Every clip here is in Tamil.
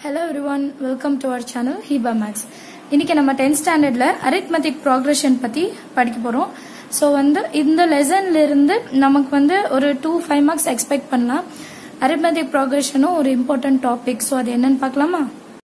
hello everyone welcome to our channel Heeba maths இன்னைக்கு நம்ம டென்த் ஸ்டாண்டர்ட்ல அரித்மெட்டிக் ப்ராக்ரஷன் பத்தி படிக்க போறோம் ஸோ வந்து இந்த லெசன்ல இருந்து நமக்கு வந்து ஒரு டூ ஃபைவ் மார்க்ஸ் எக்ஸ்பெக்ட் பண்ணலாம் அரித்மெட்டிக் ப்ராக்ரஷனும் ஒரு இம்பார்ட்டன்ட் டாபிக் ஸோ அது என்னன்னு பார்க்கலாமா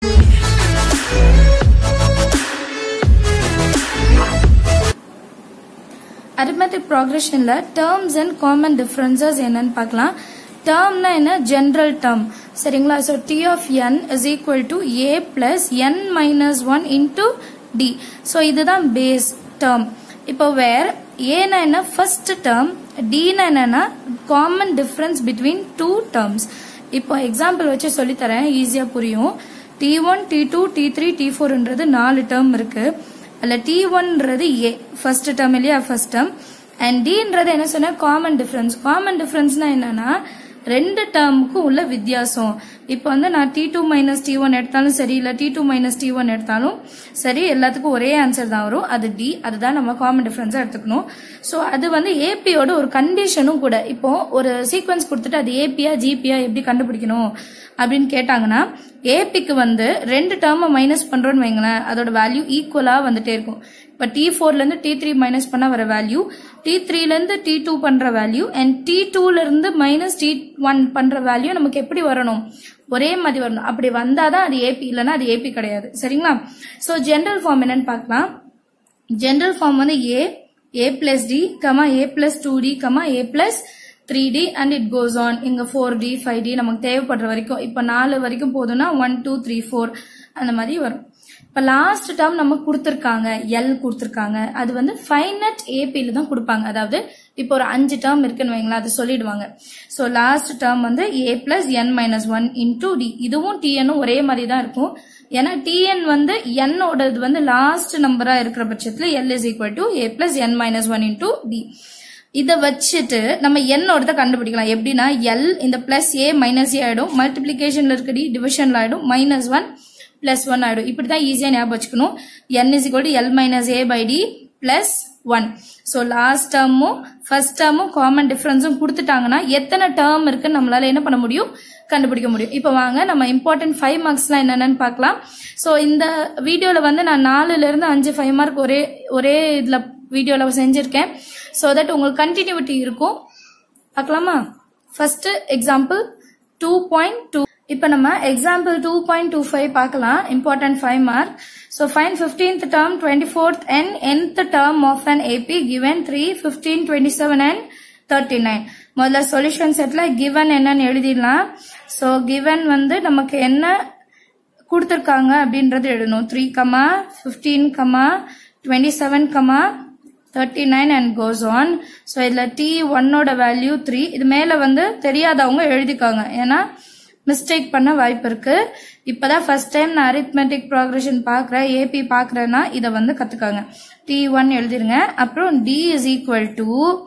அரித்மெட்டிக் ப்ராக்ரஷன்ல டேர்ம்ஸ் அண்ட் காமன் டிஃபரன்சஸ் என்னன்னு பார்க்கலாம் டேர்ம்னா என்ன ஜென்ரல் டேர்ம் சரிங்களா so T of N is equal to A plus N minus one into D so இதுதான் பேஸ் டேர்ம் இப்போ வேர் ஏனா என்ன ஃபர்ஸ்ட் டேர்ம் டினா என்னன்னா common difference between two terms இப்போ எக்ஸாம்பிள் வச்சு சொல்லித்தரேன் ஈஸியா புரியும் T one D two T three T ஃபோர்ன்றது நாலு டேர்ம் இருக்கு அல்ல டி ஒன்றது ஏ ஃபர்ஸ்ட் டேர்ம் இல்லையா ஃபர்ஸ்ட் டேர்ம் அண்ட் டின்றது என்ன சொன்னா காமன் டிஃபரன்ஸ் காமன் டிஃபரன்ஸ்னா என்னன்னா ரெண்டு டேர்முக்கும் உள்ள வித்தியாசம் இப்போ வந்து நான் T two minus T one எடுத்தாலும் சரி இல்லை T two minus T one எடுத்தாலும் சரி எல்லாத்துக்கும் ஒரே ஆன்சர் தான் வரும் அது டி அதுதான் நம்ம காமன் டிஃபரன்ஸாக எடுத்துக்கணும் ஸோ அது வந்து ஏபியோட ஒரு கண்டிஷனும் கூட இப்போ ஒரு சீக்வன்ஸ் கொடுத்துட்டு அது ஏபியா ஜிபியா எப்படி கண்டுபிடிக்கணும் அப்படின்னு கேட்டாங்கன்னா ஏபிக்கு வந்து ரெண்டு டேர்மை மைனஸ் பண்றோம்னு வைங்களேன் அதோட வேல்யூ ஈக்குவலா வந்துட்டே இருக்கும் இப்போ டி ஃபோர்ல இருந்து டி த்ரீ மைனஸ் பண்ண வர வேல்யூ டி த்ரீல இருந்து டி டூ பண்ற வேல்யூ அண்ட் டி டூல இருந்து மைனஸ் டி ஒன் பண்ற வேல்யூ நமக்கு எப்படி வரணும் ஒரே மாதிரி வரணும் அப்படி வந்தாதான் அது ஏபி இல்லைன்னா அது ஏபி கிடையாது சரிங்களா ஸோ ஜென்ரல் ஃபார்ம் என்னன்னு பார்க்கலாம் ஜென்ரல் ஃபார்ம் வந்து A A plus D comma A plus two D comma A plus three D and it goes on இங்க ஃபோர் டி ஃபைவ் டி நமக்கு தேவைப்படுற வரைக்கும் இப்போ நாலு வரைக்கும் போதும்னா ஒன் டூ த்ரீ ஃபோர் அந்த மாதிரி வரும் இப்போ லாஸ்ட் டேர்ம் நம்ம கொடுத்துருக்காங்க எல் கொடுத்துருக்காங்க அது வந்து ஃபைனட் ஏபியில் தான் கொடுப்பாங்க அதாவது இப்போ ஒரு அஞ்சு டேர்ம் இருக்குன்னு வைங்களேன் அது சொல்லிடுவாங்க ஸோ லாஸ்ட் டேர்ம் வந்து A plus N minus one into D இதுவும் டிஎன்னும் ஒரே மாதிரி தான் இருக்கும் ஏன்னா டிஎன் வந்து என்னோடது வந்து லாஸ்ட் நம்பரா இருக்கிற பட்சத்தில் L is equal to A plus N minus one into D இதை வச்சுட்டு நம்ம என்னோடத கண்டுபிடிக்கலாம் எப்படின்னா எல் இந்த பிளஸ் ஏ மைனஸ் ஏ ஆயிடும் மல்டிபிளிகேஷன்ல இருக்க டி டிவிஷன்ல ஆயிடும் மைனஸ் ஒன் பிளஸ் ஒன் ஆயிடும் இப்படிதான் ஈஸியா ஞாபகம் வச்சுக்கணும் N is equal to L minus A by D plus one so last டேர்மும் ஃபர்ஸ்ட் டேர்மும் காமன் டிஃபரன்ஸும் கொடுத்துட்டாங்கன்னா எத்தனை டேர்ம் இருக்குன்னு நம்மளால என்ன பண்ண முடியும் கண்டுபிடிக்க முடியும் இப்போ வாங்க நம்ம இம்பார்ட்டன்ட் ஃபைவ் மார்க்ஸ்லாம் என்னென்னு பார்க்கலாம் ஸோ இந்த வீடியோவில் வந்து நான் நாலுல இருந்து அஞ்சு ஃபைவ் மார்க் ஒரே ஒரே இதில் வீடியோவில் செஞ்சுருக்கேன் ஸோ தட் உங்களுக்கு கண்டினியூட்டி இருக்கும் பார்க்கலாமா first example two point two இப்போ நம்ம example two point two five பார்க்கலாம் important five mark so find fifteenth term twenty fourth and nth term of an AP given three fifteen twenty seven and thirty nine முதல்ல சொல்யூஷன் செட்ல கிவன் என்னன்னு எழுதிடலாம் ஸோ கிவன் வந்து நமக்கு என்ன கொடுத்துருக்காங்க அப்படின்றது எழுதணும் three comma fifteen comma twenty seven comma thirty nine and goes on so இதில் டி ஒன்னோட வேல்யூ த்ரீ இது மேலே வந்து தெரியாதவங்க எழுதிக்காங்க ஏன்னா மிஸ்டேக் பண்ண வாய்ப்பு இருக்கு இப்பதான் ஃபர்ஸ்ட் டைம் நான் அரித்மெட்டிக் ப்ராக்ரஷன் பார்க்குறேன் ஏபி பார்க்குறேன்னா இதை வந்து கற்றுக்காங்க டி ஒன் எழுதிருங்க அப்புறம் D is equal to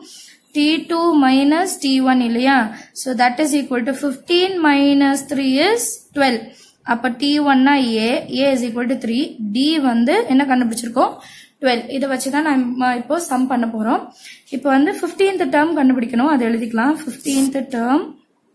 T two minus T one இல்லையா so that is equal to fifteen minus three is twelve அப்போ டி ஒன்னா A A is equal to three D வந்து என்ன கண்டுபிடிச்சிருக்கோம் டுவெல் இதை வச்சு தான் நம்ம இப்போ சம் பண்ண போகிறோம் இப்போ வந்து ஃபிஃப்டீன்த் டேர்ம் கண்டுபிடிக்கணும் அதை எழுதிக்கலாம் ஃபிஃப்டீன்த் டேர்ம்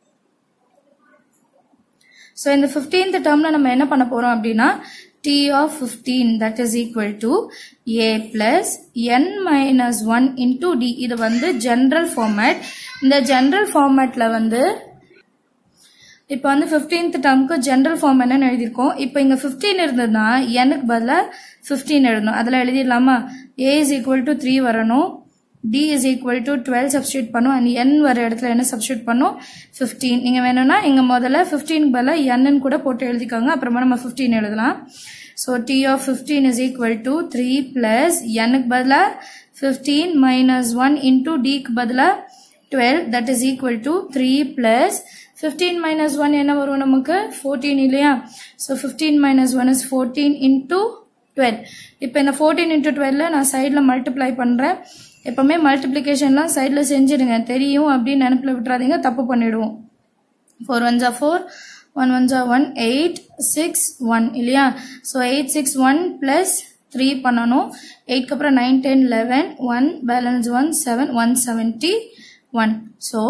ஸோ இந்த ஃபிஃப்டீன்த் டேர்ம்ல நம்ம என்ன பண்ண போறோம் அப்படின்னா T of fifteen that is equal to A plus N minus one into D இது வந்து ஜென்ரல் ஃபார்மேட் இந்த ஜென்ரல் ஃபார்மேட்ல வந்து இப்போ வந்து ஃபிஃப்டீன்த் டேர்முக்கு ஜென்ரல் ஃபார்ம் என்னன்னு எழுதியிருக்கோம் இப்போ இங்கே ஃபிஃப்டீன் இருந்ததுன்னா எனக்கு பதிலாக ஃபிஃப்டீன் எழுதணும் அதில் எழுதிடலாமா A is equal to three வரணும் D is equal to twelve substitute பண்ணும் அண்ட் என் வர இடத்துல என்ன சப்ஸ்டியூட் பண்ணும் ஃபிஃப்டீன் நீங்கள் வேணும்னா இங்கே முதல்ல ஃபிஃப்டீன் பதிலாக என்னன்னு கூட போட்டு எழுதிக்கோங்க அப்புறமா நம்ம ஃபிஃப்டீன் எழுதலாம் so T of fifteen is equal to three plus என்னுக்கு பதிலாக ஃபிஃப்டீன் மைனஸ் ஒன் இன்டூ டிக்கு பதிலாக twelve that is equal to three plus fifteen minus one என்ன வரும் நமக்கு ஃபோர்டீன் இல்லையா so fifteen minus one is fourteen into twelve இப்போ இந்த ஃபோர்டீன் இன்டூ டுவெல்ல நான் சைடில் மல்டிப்ளை பண்ணுறேன் எப்பவுமே மல்டிப்ளிகேஷன்லாம் சைடில் செஞ்சிடுங்க தெரியும் அப்படின்னு நினப்பில் விட்டுறாதீங்க தப்பு பண்ணிடுவோம் ஃபோர் ஒன் ஜா ஃபோர் ஒன் ஒன் ஜா ஒன் எயிட் சிக்ஸ் ஒன் இல்லையா so eight six one plus three பண்ணணும் எயிட்க்கு அப்புறம் nine ten eleven one balance one seven one seventy one so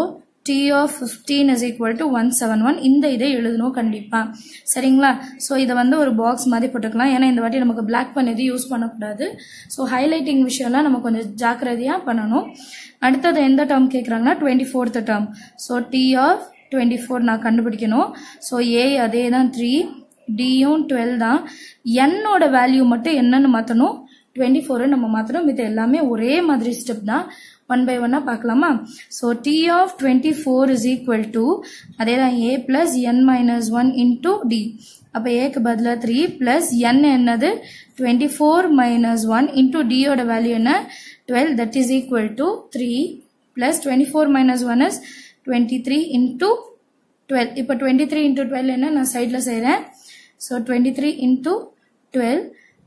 T of fifteen is equal to one seven one இந்த இதை எழுதணும் கண்டிப்பா சரிங்களா ஸோ இதை வந்து ஒரு பாக்ஸ் மாதிரி போட்டுக்கலாம் ஏன்னா இந்த வாட்டி நமக்கு பிளாக் பண்ணது யூஸ் பண்ணக்கூடாது ஸோ ஹைலைட்டிங் விஷயம்லாம் நம்ம கொஞ்சம் ஜாக்கிரதையாக பண்ணணும் அடுத்தது எந்த டேர்ம் கேட்குறாங்கன்னா twenty fourth term so T of twenty four நான் கண்டுபிடிக்கணும் ஸோ ஏ அதே தான் த்ரீ டியும் டுவெல் தான் என்னோட வேல்யூ மட்டும் என்னன்னு மாற்றணும் டுவெண்ட்டி ஃபோரை நம்ம மாற்றணும் இது எல்லாமே ஒரே மாதிரி ஸ்டெப் தான் ஒன் பை ஒன்னாக பார்க்கலாமா so T of twenty four is equal to அதே தான் ஏ பிளஸ் என் மைனஸ் ஒன் இன்டூ டி அப்போ ஏக்கு பதிலாக த்ரீ பிளஸ் என் என்னது twenty four minus one into டியோட வேல்யூ என்ன twelve that is equal to three plus twenty four minus one is twenty three into twelve இப்போ டுவெண்ட்டி த்ரீ இன்டூ டுவெல் என்ன நான் சைடில் செய்கிறேன் so twenty three into twelve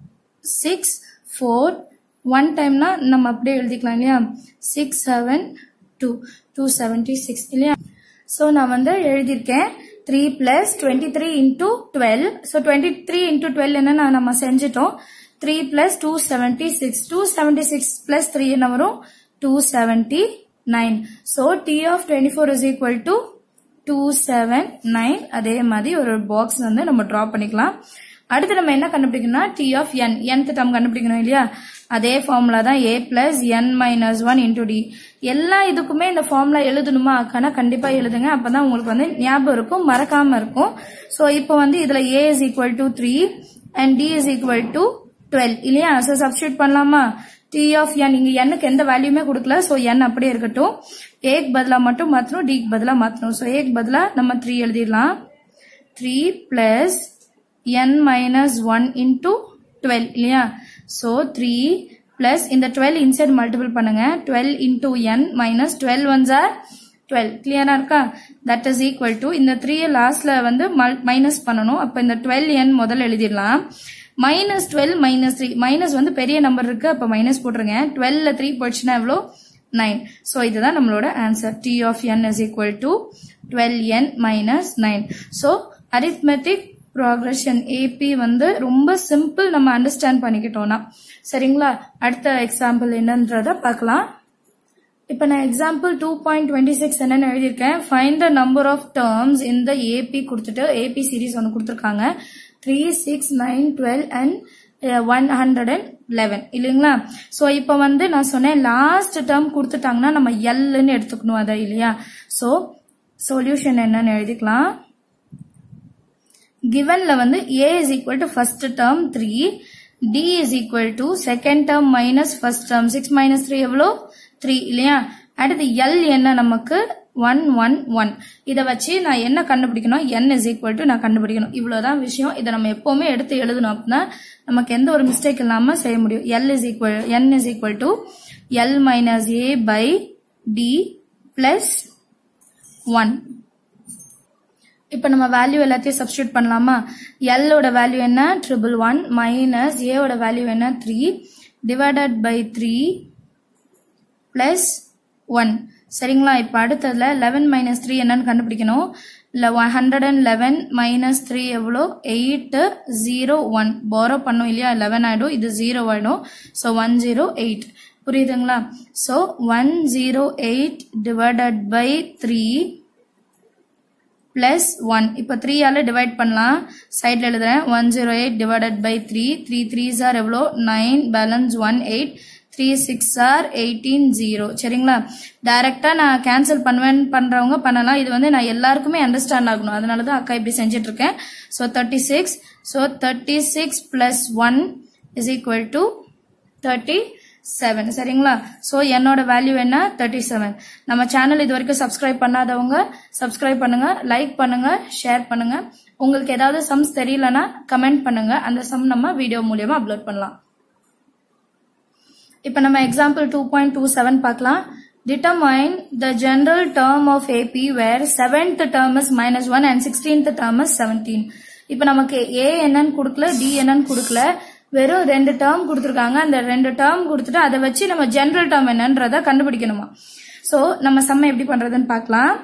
six four one டைம்னா நம்ம அப்படியே எழுதிக்கலாம் இல்லையா six seven two two seventy six இல்லையா ஸோ நான் வந்து எழுதியிருக்கேன் three plus twenty three into twelve so twenty three into twelve என்ன நான் நம்ம செஞ்சிட்டோம் three plus two seventy six two seventy six plus three என்ன வரும் two seventy nine so T of twenty four is equal to two seven nine அதே மாதிரி ஒரு பாக்ஸ் வந்து நம்ம ட்ரா பண்ணிக்கலாம் அடுத்து நம்ம என்ன கண்டுபிடிக்கணும்னா T of N nth term கண்டுபிடிக்கணும் இல்லையா அதே ஃபார்முலா தான் ஏ பிளஸ் என் மைனஸ் ஒன் இன்டூ டி எல்லா இதுக்குமே இந்த ஃபார்முலா எழுதணுமா அக்கானா கண்டிப்பா எழுதுங்க அப்பதான் உங்களுக்கு வந்து ஞாபகம் இருக்கும் மறக்காம இருக்கும் ஸோ இப்போ வந்து இதுல A is equal to three and D is equal to twelve இல்லையா ஸோ சப்ஸ்டியூட் பண்ணலாமா டி ஆஃப் என் இங்க எண்ணுக்கு எந்த வேல்யூமே கொடுக்கல ஸோ என் அப்படியே இருக்கட்டும் ஏக்கு பதிலாக மட்டும் மாற்றணும் டிக்கு பதிலாக மாற்றணும் ஸோ ஏக்கு பதிலாக நம்ம த்ரீ எழுதிடலாம் த்ரீ பிளஸ் என் மைனஸ் ஒன் இன்டூ டுவெல் இல்லையா ஸோ த்ரீ பிளஸ் இந்த டுவெல் இன்சைட் மல்டிபிள் பண்ணுங்க twelve into n minus twelve ones are twelve கிளியரா இருக்கா தட் இஸ் ஈக்குவல் டு இந்த த்ரீ லாஸ்ட்ல வந்து மைனஸ் பண்ணணும் அப்போ இந்த டுவெல் என் முதல்ல எழுதிடலாம் minus twelve minus three minus வந்து பெரிய நம்பர் இருக்கு அப்போ மைனஸ் போட்டுருங்க டுவெல்ல த்ரீ போயிடுச்சுன்னா எவ்வளோ நைன் ஸோ இதுதான் நம்மளோட answer t of N is equal to twelve n minus nine so arithmetic progression AP வந்து ரொம்ப சிம்பிள் நம்ம அண்டர்ஸ்டாண்ட் பண்ணிக்கிட்டோம்னா சரிங்களா அடுத்த எக்ஸாம்பிள் என்னன்றத பார்க்கலாம் இப்போ நான் example two point twenty six என்னன்னு எழுதியிருக்கேன் find the number of terms இந்த ஏபி கொடுத்துட்டு ஏபி சீரிஸ் ஒன்று கொடுத்துருக்காங்க three six nine twelve and one hundred and eleven இல்லைங்களா ஸோ இப்போ வந்து நான் சொன்னேன் லாஸ்ட் டேர்ம் கொடுத்துட்டாங்கன்னா நம்ம எல்லுன்னு எடுத்துக்கணும் அதை இல்லையா ஸோ சொல்யூஷன் என்னன்னு எழுதிக்கலாம் கிவன்ல வந்து a is equal to first term three d is equal to second term minus first term six minus three எவ்வளோ த்ரீ இல்லையா அடுத்து எல் என்ன நமக்கு ஒன் ஒன் ஒன் இதை வச்சு நான் என்ன கண்டுபிடிக்கணும் என் இஸ் ஈக்குவல் டு நான் கண்டுபிடிக்கணும் இவ்வளவுதான் விஷயம் இதை நம்ம எப்பவுமே எடுத்து எழுதணும் அப்படின்னா நமக்கு எந்த ஒரு மிஸ்டேக் இல்லாம செய்ய முடியும் l is equal n is equal to L minus A by D plus one இப்போ நம்ம வேல்யூ எல்லாத்தையும் சப்ஸ்டியூட் பண்ணலாமா எல்லோட வேல்யூ என்ன ட்ரிபிள் ஒன் மைனஸ் ஏவோட வேல்யூ என்ன three divided by three plus one சரிங்களா இப்போ அடுத்ததுல லெவன் மைனஸ் த்ரீ என்னன்னு கண்டுபிடிக்கணும் இல்லை hundred and eleven minus three எவ்வளோ எயிட்டு ஜீரோ ஒன் போரோ பண்ணோம் இல்லையா லெவன் ஆகிடும் இது ஜீரோ ஆகிடும் ஸோ ஒன் ஜீரோ எயிட் புரியுதுங்களா so one zero eight divided by three plus one இப்போ த்ரீயால டிவைட் பண்ணலாம் சைடில் எழுதுறேன் one zero eight divided by three three three are எவ்வளோ nine balance one eight three six are eighteen zero சரிங்களா டைரெக்டாக நான் கேன்சல் பண்ணுவேன் பண்ணுறவங்க பண்ணலாம் இது வந்து நான் எல்லாருக்குமே அண்டர்ஸ்டாண்ட் ஆகணும் அதனால தான் அக்கா இப்படி செஞ்சுட்டு இருக்கேன் so thirty six so thirty six plus one is equal to thirty seven சரிங்களா ஸோ என்னோட வேல்யூ என்ன தேர்ட்டி செவன் நம்ம சேனல் இது வரைக்கும் சப்ஸ்கிரைப் பண்ணாதவங்க சப்ஸ்கிரைப் பண்ணுங்க லைக் பண்ணுங்க ஷேர் பண்ணுங்க உங்களுக்கு ஏதாவது சம்ஸ் தெரியலனா கமெண்ட் பண்ணுங்க அந்த சம் நம்ம வீடியோ மூலியமா அப்லோட் பண்ணலாம் இப்போ நம்ம example two point two seven பார்க்கலாம் determine the general term of AP where seventh term is minus one and sixteenth term is seventeen இப்போ நமக்கு ஏ என்னன்னு கொடுக்கல டி என்னன்னு கொடுக்கல வெறும் ரெண்டு டேர்ம் கொடுத்துருக்காங்க அந்த ரெண்டு டேர்ம் கொடுத்துட்டு அதை வச்சு நம்ம ஜெனரல் டேர்ம் என்னன்றத கண்டுபிடிக்கணுமா ஸோ நம்ம சம்ம எப்படி பண்றதுன்னு பார்க்கலாம்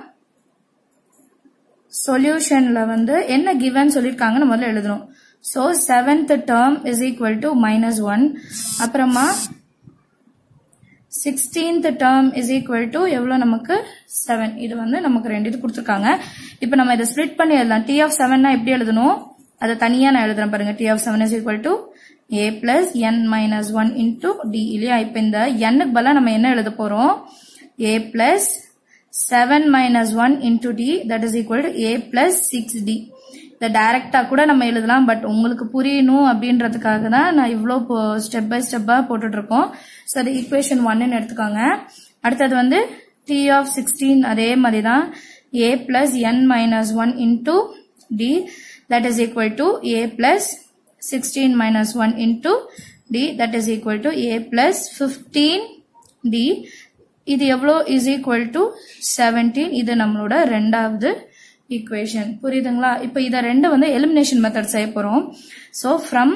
சொல்யூஷன்ல வந்து என்ன கிவன் சொல்லியிருக்காங்கன்னு முதல்ல எழுதணும் so seventh term is equal to minus one அப்புறமா sixteenth term is equal to எவ்வளோ நமக்கு செவன் இது வந்து நமக்கு ரெண்டு இது கொடுத்துருக்காங்க இப்போ நம்ம இதை ஸ்ப்ளிட் பண்ணி எழுதலாம் டி ஆஃப் செவன்னா எப்படி எழுதணும் அதை தனியாக நான் எழுதுறேன் பாருங்க t of seven is equal to A plus N minus one into d இல்லையா இப்போ இந்த எண்ணுக்கு பதிலாக நம்ம என்ன எழுத போகிறோம் a plus seven minus one into d that is equal to A plus six d இதை டைரக்டா கூட நம்ம எழுதலாம் பட் உங்களுக்கு புரியணும் அப்படின்றதுக்காக தான் நான் இவ்வளோ ஸ்டெப் பை ஸ்டெப்பாக போட்டுட்டு இருக்கோம் ஸோ அது ஈக்குவேஷன் ஒன்னு எடுத்துக்கோங்க அடுத்தது வந்து டி ஆஃப் சிக்ஸ்டீன் அதே மாதிரி தான் ஏ plus N minus one into d that is equal to A plus sixteen minus one into d that is equal to A plus fifteen d இது எவ்வளோ இஸ் ஈக்குவல் டு செவன்டீன் இது நம்மளோட ரெண்டாவது ஈக்குவேஷன் புரியுதுங்களா இப்போ இதை ரெண்டு வந்து எலிமினேஷன் மெத்தட் செய்ய போகிறோம் so from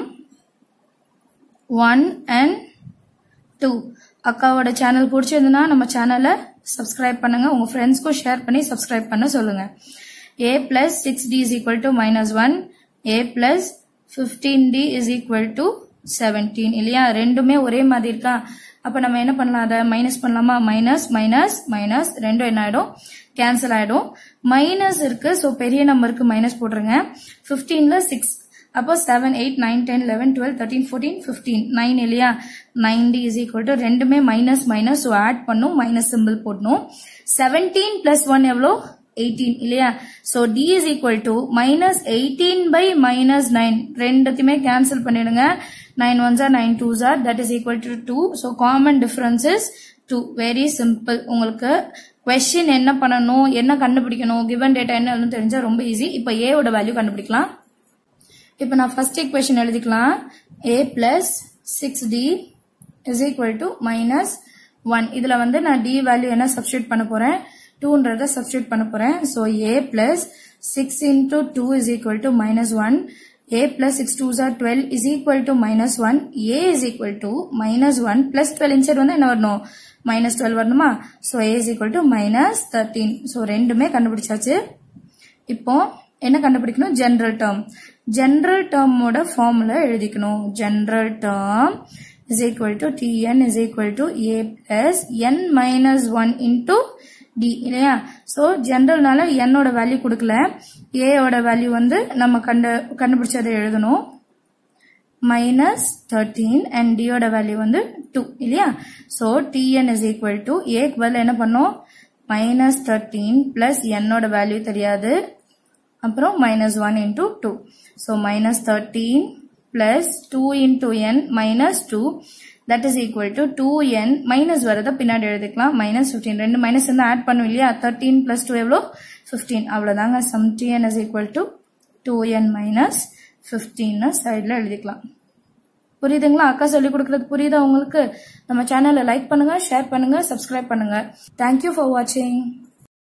one and two அக்காவோட சேனல் பிடிச்சிருந்துன்னா நம்ம சேனலை சப்ஸ்கிரைப் பண்ணுங்க உங்க ஃப்ரெண்ட்ஸ்க்கும் ஷேர் பண்ணி சப்ஸ்கிரைப் பண்ண சொல்லுங்க a plus six d is equal to minus one a plus fifteen d is equal to seventeen இல்லையா ரெண்டுமே ஒரே மாதிரி இருக்கா அப்ப நம்ம என்ன பண்ணலாம் அதை மைனஸ் பண்ணலாமா மைனஸ் மைனஸ் மைனஸ் ரெண்டும் என்ன ஆயிடும் கேன்சல் ஆயிடும் மைனஸ் இருக்கு ஸோ பெரிய நம்பருக்கு மைனஸ் போட்டுருங்க ஃபிஃப்டீன்ல சிக்ஸ் அப்போ seven eight nine ten eleven twelve thirteen fourteen fifteen nine இல்லையா நைன்டி இஸ் ஈக்குவல் டு ரெண்டுமே மைனஸ் மைனஸ் ஸோ ஆட் பண்ணும் மைனஸ் சிம்பிள் போடணும் செவன்டீன் பிளஸ் ஒன் எவ்வளோ எயிட்டீன் இல்லையா so d is equal to minus eighteen by minus nine ரெண்டுத்தையுமே கேன்சல் பண்ணிடுங்க nine one are nine two are that is equal to two so common difference is two very simple உங்களுக்கு கொஸ்டின் என்ன பண்ணணும் என்ன கண்டுபிடிக்கணும் கிவன் டேட்டா என்ன தெரிஞ்சா ரொம்ப ஈஸி இப்போ ஏவோட வேல்யூ கண்டுபிடிக்கலாம் இப்போ நான் ஃபர்ஸ்ட் ஈக்குவேஷன் எழுதிக்கலாம் a plus six d is equal to minus one இதில் வந்து நான் டி வேல்யூ என்ன சப்ஸ்டியூட் பண்ண போகிறேன் டூன்றதை சப்ஸ்டியூட் பண்ண போகிறேன் so a plus six into two is equal to minus one a plus 6 2s are 12 is equal to minus 1 a is equal to minus 1 plus 12 inside வந்து என்ன வரணும் minus 12 வரணுமா so a is equal to minus 13 so ரெண்டுமே கண்டுபிடிச்சாச்சு இப்போ என்ன கண்டுபிடிக்கணும் ஜெனரல் டேர்ம் ஜெனரல் டேர்மோட ஃபார்முலா எழுதிக்கணும் general term is equal to tn is equal to a plus n minus 1 into d இல்லையா ஸோ ஜென்ரல்னால என்னோட வேல்யூ கொடுக்கல ஏயோட வேல்யூ வந்து நம்ம கண்டு கண்டுபிடிச்சதை எழுதணும் மைனஸ் தேர்ட்டீன் அண்ட் டியோட வேல்யூ வந்து டூ இல்லையா so t n is equal to ஏக்கு பதில் என்ன பண்ணோம் மைனஸ் தேர்ட்டீன் பிளஸ் என்னோட வேல்யூ தெரியாது அப்புறம் minus one into two so minus thirteen plus two into n minus two that is equal to two n minus வரதை பின்னாடி எழுதிக்கலாம் மைனஸ் ஃபிஃப்டீன் ரெண்டு மைனஸ் வந்து ஆட் பண்ணும் இல்லையா தேர்ட்டீன் பிளஸ் டூ எவ்வளோ ஃபிஃப்டீன் அவ்வளோதாங்க sum t n is equal to two n minus ஃபிஃப்டீன்னு சைடில் எழுதிக்கலாம் புரியுதுங்களா அக்கா சொல்லி கொடுக்கறது புரியுதா உங்களுக்கு நம்ம சேனலை லைக் பண்ணுங்க ஷேர் பண்ணுங்க சப்ஸ்கிரைப் பண்ணுங்க தேங்க்யூ ஃபார் வாட்சிங்